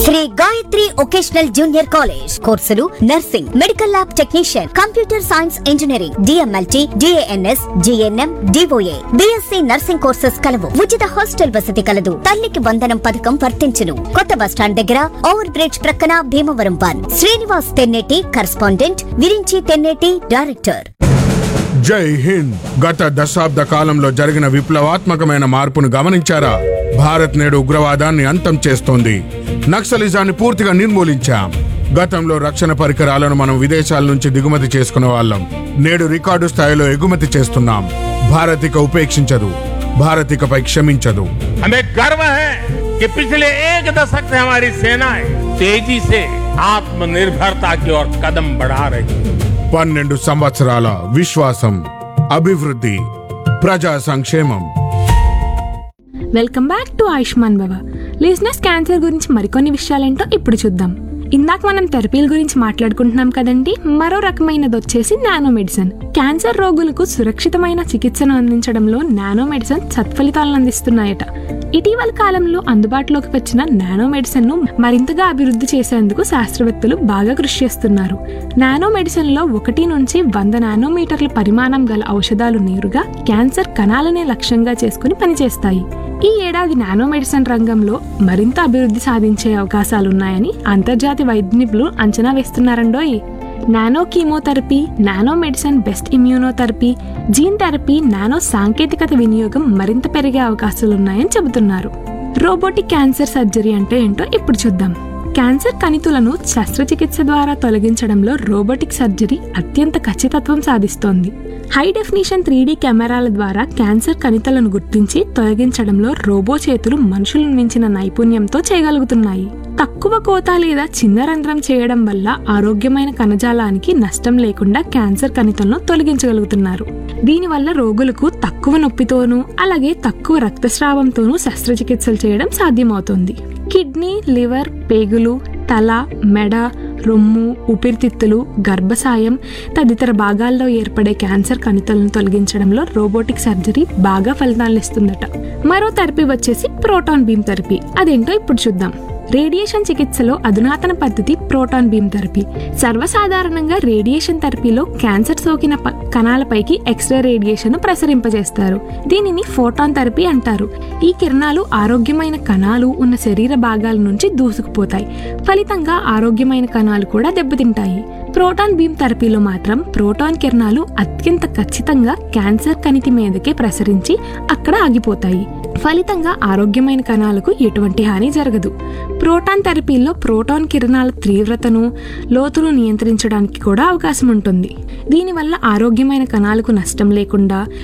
Shri Gayatri vocational junior college కోర్సులు nursing medical lab technician computer science engineering DMLT DNS GNM DOA BSc nursing courses కలవు ఉచిత hostel వసతి కలదు తల్లికి వందనం పథకం వర్తించును కొత్త బస్టాండ్ దగ్గర ఓవర్ బ్రిడ్జ్ ప్రక్కన Bhimavaram one Srinivas Tenneti correspondent Virinchi Tenneti director జై హింద్ గత దశాబ్ద కాలంలో జరిగిన విప్లవాత్మకమైన మార్పును గమనించారా భారత్ నేడు ఉగ్రవాదాన్ని అంతం చేస్తోంది నక్సలిజాన్ని పూర్తిగా నిర్మూలించాం గతంలో రక్షణ పరికరాలను మనం విదేశాల నుంచి దిగుమతి చేసుకునే వాళ్ళం నేడు రికార్డు స్థాయిలో ఎగుమతి చేస్తున్నాం భారత్ ఇక ఉపేక్షించదు భారత్ ఇకపై క్షమించదు हमें गर्व है कि पिछले एक दशक से हमारी सेनाएं तेजी से आत्मनिर्भरता की ओर कदम बढ़ा रही है పన్నెండు సంవత్సరాల విశ్వాసం అభివృద్ధి ప్రజా సంక్షేమం వెల్కమ్ బ్యాక్ టు ఆయుష్మాన్ భవ లిజినెస్ క్యాన్సర్ గురించి మరికొన్ని విషయాలేంటో ఇప్పుడు చూద్దాం ఇందాక మనం థెరపీల గురించి మాట్లాడుకుంటున్నాం కదండి మరో రకమైనది వచ్చేసి నానో మెడిసిన్ క్యాన్సర్ రోగులకు సురక్షితమైన చికిత్సను అందించడంలో నానో మెడిసిన్ సత్ఫలితాలను అందిస్తున్నాయట ఇటీవల కాలంలో అందుబాటులోకి వచ్చిన నానో మెడిసిన్ ను మరింతగా అభివృద్ధి చేసేందుకు శాస్త్రవేత్తలు బాగా కృషి చేస్తున్నారు నానో మెడిసిన్ లో ఒకటి నుంచి వంద నానోమీటర్ల పరిమాణం గల ఔషధాలు నేరుగా క్యాన్సర్ కణాలనే లక్ష్యంగా చేసుకుని పనిచేస్తాయి ఈ ఏడాది నానో మెడిసిన్ రంగంలో మరింత అభివృద్ధి సాధించే అవకాశాలున్నాయని అంతర్జాతీయ వైద్య నిపుణులు అంచనా వేస్తున్నారండోయ్ nano chemotherapy nano medicine best immunotherapy gene therapy nano సాంకేతికత వినియోగం మరింత పెరిగే అవకాశాలున్నాయని చెబుతున్నారు రోబోటిక్ క్యాన్సర్ సర్జరీ అంటే ఏంటో ఇప్పుడు చూద్దాం క్యాన్సర్ కణితులను శస్త్రచికిత్స ద్వారా తొలగించడంలో రోబోటిక్ సర్జరీ అత్యంత ఖచ్చితత్వం సాధిస్తోంది హై డెఫినిషన్ త్రీ కెమెరాల ద్వారా క్యాన్సర్ కణితలను గుర్తించి తొలగించడంలో రోబో చేతులు మనుషులను మించిన నైపుణ్యంతో చేయగలుగుతున్నాయి తక్కువ కోత లేదా చిన్న రంధ్రం చేయడం వల్ల ఆరోగ్యమైన కణజాలానికి నష్టం లేకుండా క్యాన్సర్ కణితలను తొలగించగలుగుతున్నారు దీనివల్ల రోగులకు తక్కువ నొప్పితోనూ అలాగే తక్కువ రక్తస్రావంతోనూ శస్త్రచికిత్సలు చేయడం సాధ్యమవుతుంది కిడ్నీ లివర్ పేగులు తల మెడ రొమ్ము ఊపిరితిత్తులు గర్భసాయం తదితర భాగాల్లో ఏర్పడే క్యాన్సర్ కణితలను తొలగించడంలో రోబోటిక్ సర్జరీ బాగా ఫలితాలను ఇస్తుందట మరో థెరపీ వచ్చేసి ప్రోటాన్ బీమ్ థెరపీ అదేంటో ఇప్పుడు చూద్దాం రేడియేషన్ చికిత్సలో అధునాతన పద్ధతి ప్రోటాన్ బీమ్ థెరపీ సర్వసాధారణంగా రేడియేషన్ థెరపీలో క్యాన్సర్ సోకిన ప- కణాలపైకి ఎక్స్రే రేడియేషన్ ప్రసరింపజేస్తారు దీనిని ఫోటాన్ థెరపీ అంటారు ఈ కిరణాలు ఆరోగ్యమైన కణాలు ఉన్న శరీర భాగాల నుంచి దూసుకుపోతాయి ఫలితంగా ఆరోగ్యమైన కణాలు కూడా దెబ్బతింటాయి ప్రోటాన్ బీమ్ థెరపీలో మాత్రం ప్రోటాన్ కిరణాలు అత్యంత ఖచ్చితంగా క్యాన్సర్ కణితి మీదకే ప్రసరించి అక్కడ ఆగిపోతాయి ఫలితంగా ఆరోగ్యమైన కణాలకు ఎటువంటి హాని జరగదు ప్రోటాన్ థెరపీలో ప్రోటాన్ కిరణాల తీవ్రతను లోతును నియంత్రించడానికి కూడా అవకాశం ఉంటుంది దీనివల్ల ఆరోగ్యమైన కణాలకు నష్టం లేకుండా